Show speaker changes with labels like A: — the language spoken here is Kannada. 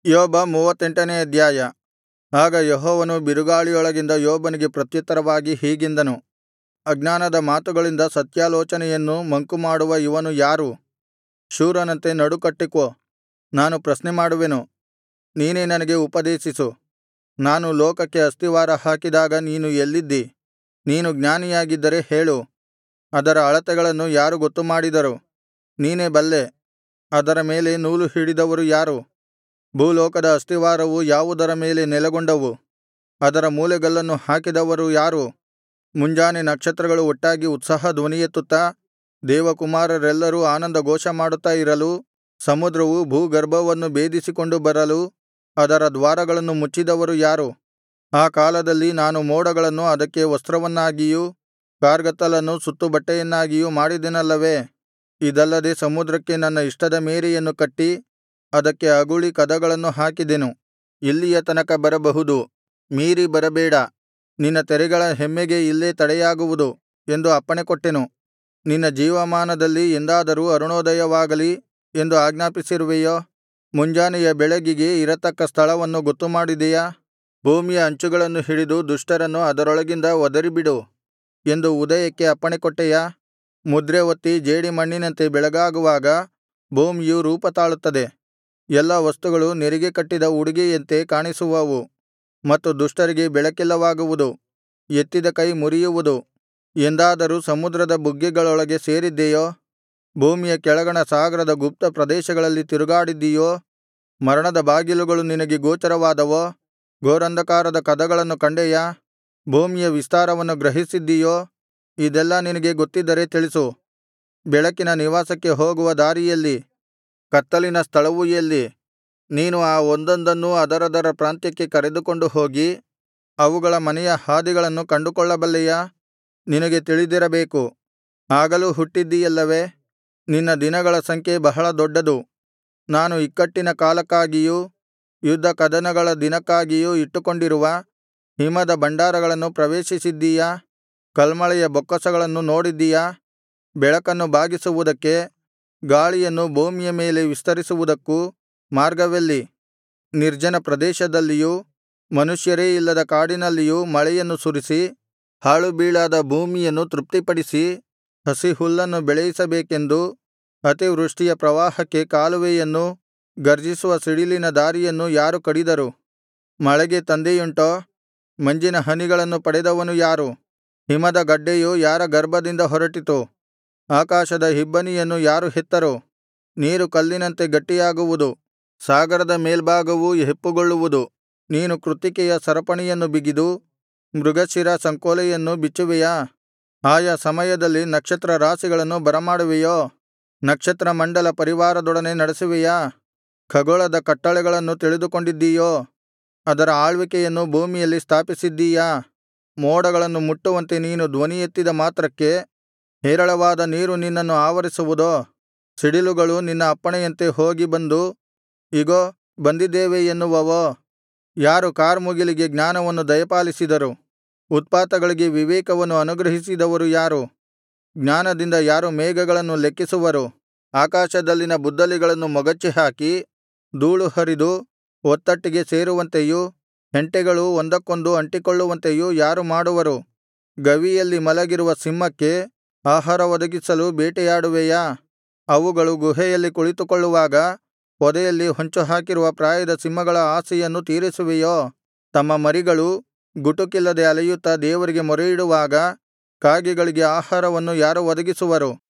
A: ಯೋಬ ಮೂವತ್ತೆಂಟನೇ ಅಧ್ಯಾಯ ಆಗ ಯೆಹೋವನು ಬಿರುಗಾಳಿಯೊಳಗಿಂದ ಯೋಬನಿಗೆ ಪ್ರತ್ಯುತ್ತರವಾಗಿ ಹೀಗೆಂದನು ಅಜ್ಞಾನದ ಮಾತುಗಳಿಂದ ಸತ್ಯಾಲೋಚನೆಯನ್ನು ಮಂಕುಮಾಡುವ ಇವನು ಯಾರು ಶೂರನಂತೆ ನಡುಕಟ್ಟಿಕೋ ನಾನು ಪ್ರಶ್ನೆಮಾಡುವೆನು ನೀನೇ ನನಗೆ ಉಪದೇಶಿಸು ನಾನು ಲೋಕಕ್ಕೆ ಅಸ್ತಿವಾರ ಹಾಕಿದಾಗ ನೀನು ಎಲ್ಲಿದ್ದಿ ನೀನು ಜ್ಞಾನಿಯಾಗಿದ್ದರೆ ಹೇಳು ಅದರ ಅಳತೆಗಳನ್ನು ಯಾರು ಗೊತ್ತುಮಾಡಿದರು ನೀನೇ ಬಲ್ಲೆ ಅದರ ಮೇಲೆ ನೂಲು ಹಿಡಿದವರು ಯಾರು ಭೂಲೋಕದ ಅಸ್ತಿವಾರವು ಯಾವುದರ ಮೇಲೆ ನೆಲೆಗೊಂಡವು ಅದರ ಮೂಲೆಗಲ್ಲನ್ನು ಹಾಕಿದವರು ಯಾರು ಮುಂಜಾನೆ ನಕ್ಷತ್ರಗಳು ಒಟ್ಟಾಗಿ ಉತ್ಸಾಹ ಧ್ವನಿಯೆತ್ತುತ್ತಾ ದೇವಕುಮಾರರೆಲ್ಲರೂ ಆನಂದ ಘೋಷಮಾಡುತ್ತಾ ಇರಲು ಸಮುದ್ರವು ಭೂಗರ್ಭವನ್ನು ಭೇದಿಸಿಕೊಂಡು ಬರಲು ಅದರ ದ್ವಾರಗಳನ್ನು ಮುಚ್ಚಿದವರು ಯಾರು ಆ ಕಾಲದಲ್ಲಿ ನಾನು ಮೋಡಗಳನ್ನು ಅದಕ್ಕೆ ವಸ್ತ್ರವನ್ನಾಗಿಯೂ ಕಾರ್ಗತ್ತಲನ್ನು ಸುತ್ತುಬಟ್ಟೆಯನ್ನಾಗಿಯೂ ಮಾಡಿದೆನಲ್ಲವೇ ಇದಲ್ಲದೆ ಸಮುದ್ರಕ್ಕೆ ನನ್ನ ಇಷ್ಟದ ಮೇರೆಯನ್ನು ಕಟ್ಟಿ ಅದಕ್ಕೆ ಅಗುಳಿ ಕದಗಳನ್ನು ಹಾಕಿದೆನು ಇಲ್ಲಿಯ ತನಕ ಬರಬಹುದು ಮೀರಿ ಬರಬೇಡ ನಿನ್ನ ತೆರೆಗಳ ಹೆಮ್ಮೆಗೆ ಇಲ್ಲೇ ತಡೆಯಾಗುವುದು ಎಂದು ಅಪ್ಪಣೆಕೊಟ್ಟೆನು ನಿನ್ನ ಜೀವಮಾನದಲ್ಲಿ ಎಂದಾದರೂ ಅರುಣೋದಯವಾಗಲಿ ಎಂದು ಆಜ್ಞಾಪಿಸಿರುವೆಯೋ ಮುಂಜಾನೆಯ ಬೆಳಗಿಗೆ ಇರತಕ್ಕ ಸ್ಥಳವನ್ನು ಗೊತ್ತುಮಾಡಿದೆಯಾ ಭೂಮಿಯ ಅಂಚುಗಳನ್ನು ಹಿಡಿದು ದುಷ್ಟರನ್ನು ಅದರೊಳಗಿಂದ ಒದರಿಬಿಡು ಎಂದು ಉದಯಕ್ಕೆ ಅಪ್ಪಣೆಕೊಟ್ಟೆಯಾ ಮುದ್ರೆ ಒತ್ತಿ ಜೇಡಿಮಣ್ಣಿನಂತೆ ಬೆಳಗಾಗುವಾಗ ಭೂಮಿಯು ರೂಪತಾಳುತ್ತದೆ ಎಲ್ಲಾ ವಸ್ತುಗಳು ನೆರಿಗೆ ಕಟ್ಟಿದ ಉಡಿಗೆಯಂತೆ ಕಾಣಿಸುವವು ಮತ್ತು ದುಷ್ಟರಿಗೆ ಬೆಳಕಿಲ್ಲವಾಗುವುದು ಎತ್ತಿದ ಕೈ ಮುರಿಯುವುದು ಎಂದಾದರೂ ಸಮುದ್ರದ ಬುಗ್ಗೆಗಳೊಳಗೆ ಸೇರಿದ್ದೆಯೋ ಭೂಮಿಯ ಕೆಳಗಣ ಸಾಗರದ ಗುಪ್ತ ಪ್ರದೇಶಗಳಲ್ಲಿ ತಿರುಗಾಡಿದ್ದೀಯೋ ಮರಣದ ಬಾಗಿಲುಗಳು ನಿನಗೆ ಗೋಚರವಾದವೋ ಘೋರಾಂಧಕಾರದ ಕದಗಳನ್ನು ಕಂಡೆಯಾ ಭೂಮಿಯ ವಿಸ್ತಾರವನ್ನು ಗ್ರಹಿಸಿದ್ದೀಯೋ ಇದೆಲ್ಲಾ ನಿನಗೆ ಗೊತ್ತಿದ್ದರೆ ತಿಳಿಸು ಬೆಳಕಿನ ನಿವಾಸಕ್ಕೆ ಹೋಗುವ ದಾರಿಯೆಲ್ಲಿ ಕತ್ತಲಿನ ಸ್ಥಳವು ಎಲ್ಲಿ ನೀನು ಆ ಒಂದೊಂದನ್ನೂ ಅದರದರ ಪ್ರಾಂತ್ಯಕ್ಕೆ ಕರೆದುಕೊಂಡು ಹೋಗಿ ಅವುಗಳ ಮನೆಯ ಹಾದಿಗಳನ್ನು ಕಂಡುಕೊಳ್ಳಬಲ್ಲೆಯಾ ನಿನಗೆ ತಿಳಿದಿರಬೇಕು ಆಗಲೂ ಹುಟ್ಟಿದ್ದೀಯಲ್ಲವೇ ನಿನ್ನ ದಿನಗಳ ಸಂಖ್ಯೆ ಬಹಳ ದೊಡ್ಡದು ನಾನು ಇಕ್ಕಟ್ಟಿನ ಕಾಲಕ್ಕಾಗಿಯೂ ಯುದ್ಧ ಕದನಗಳ ದಿನಕ್ಕಾಗಿಯೂ ಇಟ್ಟುಕೊಂಡಿರುವ ಹಿಮದ ಭಂಡಾರಗಳನ್ನು ಪ್ರವೇಶಿಸಿದ್ದೀಯಾ ಕಲ್ಮಳೆಯ ಬೊಕ್ಕಸಗಳನ್ನು ನೋಡಿದ್ದೀಯಾ ಬೆಳಕನ್ನು ಬಾಗಿಸುವುದಕ್ಕೆ ಗಾಳಿಯನ್ನು ಭೂಮಿಯ ಮೇಲೆ ವಿಸ್ತರಿಸುವುದಕ್ಕೂ ಮಾರ್ಗವೆಲ್ಲಿ ನಿರ್ಜನ ಪ್ರದೇಶದಲ್ಲಿಯೂ ಮನುಷ್ಯರೇ ಇಲ್ಲದ ಕಾಡಿನಲ್ಲಿಯೂ ಮಳೆಯನ್ನು ಸುರಿಸಿ ಹಾಳುಬೀಳಾದ ಭೂಮಿಯನ್ನು ತೃಪ್ತಿಪಡಿಸಿ ಹಸಿಹುಲ್ಲನ್ನು ಬೆಳೆಯಿಸಬೇಕೆಂದು ಅತಿವೃಷ್ಟಿಯ ಪ್ರವಾಹಕ್ಕೆ ಕಾಲುವೆಯನ್ನೂ ಗರ್ಜಿಸುವ ಸಿಡಿಲಿನ ದಾರಿಯನ್ನು ಯಾರು ಕಡಿದರು ಮಳೆಗೆ ತಂದೆಯುಂಟೋ ಮಂಜಿನ ಹನಿಗಳನ್ನು ಪಡೆದವನು ಯಾರು ಹಿಮದ ಗಡ್ಡೆಯು ಯಾರ ಗರ್ಭದಿಂದ ಹೊರಟಿತು ಆಕಾಶದ ಇಬ್ಬನಿಯನ್ನು ಯಾರು ಹೆತ್ತರು ನೀರು ಕಲ್ಲಿನಂತೆ ಗಟ್ಟಿಯಾಗುವುದು ಸಾಗರದ ಮೇಲ್ಭಾಗವೂ ಹೆಪ್ಪುಗೊಳ್ಳುವುದು ನೀನು ಕೃತ್ತಿಕೆಯ ಸರಪಣಿಯನ್ನು ಬಿಗಿದು ಮೃಗಶಿರ ಸಂಕೋಲೆಯನ್ನು ಬಿಚ್ಚುವೆಯಾ ಆಯಾ ಸಮಯದಲ್ಲಿ ನಕ್ಷತ್ರ ರಾಶಿಗಳನ್ನು ಬರಮಾಡುವೆಯೋ ನಕ್ಷತ್ರ ಮಂಡಲ ಪರಿವಾರದೊಡನೆ ನಡೆಸುವೆಯಾ ಖಗೋಳದ ಕಟ್ಟಳೆಗಳನ್ನು ತಿಳಿದುಕೊಂಡಿದ್ದೀಯೋ ಅದರ ಆಳ್ವಿಕೆಯನ್ನು ಭೂಮಿಯಲ್ಲಿ ಸ್ಥಾಪಿಸಿದ್ದೀಯಾ ಮೋಡಗಳನ್ನು ಮುಟ್ಟುವಂತೆ ನೀನು ಧ್ವನಿಯೆತ್ತಿದ ಮಾತ್ರಕ್ಕೆ ಹೇರಳವಾದ ನೀರು ನಿನ್ನನ್ನು ಆವರಿಸುವುದೋ ಸಿಡಿಲುಗಳು ನಿನ್ನ ಅಪ್ಪಣೆಯಂತೆ ಹೋಗಿ ಬಂದು ಇಗೋ ಬಂದಿದ್ದೇವೆ ಎನ್ನುವವೋ ಯಾರು ಕಾರ್ಮುಗಿಲಿಗೆ ಜ್ಞಾನವನ್ನು ದಯಪಾಲಿಸಿದರು ಉತ್ಪಾತಗಳಿಗೆ ವಿವೇಕವನ್ನು ಅನುಗ್ರಹಿಸಿದವರು ಯಾರು ಜ್ಞಾನದಿಂದ ಯಾರು ಮೇಘಗಳನ್ನು ಲೆಕ್ಕಿಸುವರು ಆಕಾಶದಲ್ಲಿನ ಬುದ್ದಲಿಗಳನ್ನು ಮೊಗಚಿಹಾಕಿ ಧೂಳು ಹರಿದು ಒತ್ತಟ್ಟಿಗೆ ಸೇರುವಂತೆಯೂ ಹೆಂಟೆಗಳು ಒಂದಕ್ಕೊಂದು ಅಂಟಿಕೊಳ್ಳುವಂತೆಯೂ ಯಾರು ಮಾಡುವರು ಗವಿಯಲ್ಲಿ ಮಲಗಿರುವ ಸಿಂಹಕ್ಕೆ ಆಹಾರ ಒದಗಿಸಲು ಬೇಟೆಯಾಡುವೆಯಾ ಅವುಗಳು ಗುಹೆಯಲ್ಲಿ ಕುಳಿತುಕೊಳ್ಳುವಾಗ ಪೊದೆಯಲ್ಲಿ ಹೊಂಚುಹಾಕಿರುವ ಪ್ರಾಯದ ಸಿಂಹಗಳ ಆಶೆಯನ್ನು ತೀರಿಸುವೆಯೋ ತಮ್ಮ ಮರಿಗಳು ಗುಟುಕಿಲ್ಲದೆ ಅಲೆಯುತ್ತಾ ದೇವರಿಗೆ ಮೊರೆಯಿಡುವಾಗ ಕಾಗೆಗಳಿಗೆ ಆಹಾರವನ್ನು ಯಾರು ಒದಗಿಸುವರು